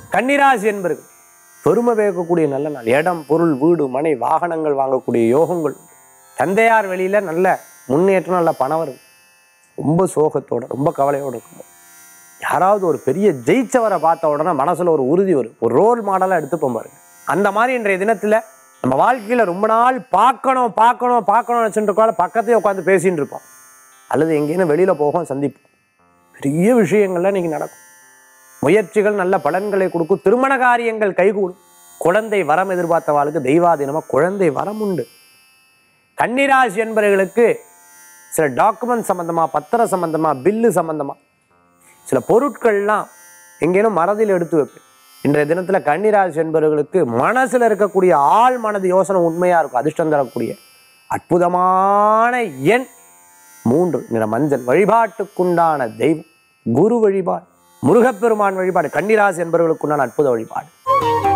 கன்னிராசி என்பர்கள் பெருமை பேக்கக்கூடிய நல்ல நாள் இடம் பொருள் வீடு மனை வாகனங்கள் வாங்கக்கூடிய யோகங்கள் தந்தையார் வெளியில நல்ல முன்னேற்றம் நல்ல பணம் வரும் ரொம்ப சோகத்தோட ரொம்ப கவலையோட இருக்கும் யாராவது ஒரு பெரிய ஜெயிச்சவரை பார்த்த உடனே மனசுல ஒரு உறுதி வரும் ஒரு ரோல் மாடலா எடுத்துப்போம் பாருங்க அந்த மாதிரி இன்றைய தினத்துல நம்ம வாழ்க்கையில ரொம்ப நாள் பார்க்கணும் பார்க்கணும் பார்க்கணும் நினச்சிட்டு இருக்கோம் பக்கத்தையே உட்காந்து பேசிட்டு இருப்போம் அல்லது எங்கேயும் வெளியில போகும் சந்திப்போம் பெரிய விஷயங்கள்லாம் இன்னைக்கு நடக்கும் முயற்சிகள் நல்ல பலன்களை கொடுக்கும் திருமண காரியங்கள் கைகூடும் குழந்தை வரம் எதிர்பார்த்தவாளுக்கு தெய்வாதீனமா குழந்தை வரம் உண்டு கன்னிராசி என்பவர்களுக்கு சில டாக்குமெண்ட் சம்பந்தமா பத்திர சம்பந்தமா பில்லு சம்பந்தமா சில பொருட்கள்லாம் எங்கேனும் மறதியில் எடுத்து வைப்பேன் இன்றைய தினத்துல கன்னிராசி என்பவர்களுக்கு மனசுல இருக்கக்கூடிய ஆள் மனது யோசனை உண்மையா இருக்கும் அதிர்ஷ்டம் தரக்கூடிய அற்புதமான எண் மூன்று நிற மஞ்சள் வழிபாட்டுக்குண்டான தெய்வம் குரு வழிபாடு முருகப்பெருமான் வழிபாடு கன்னிராசி என்பவர்களுக்குண்டான அற்புத வழிபாடு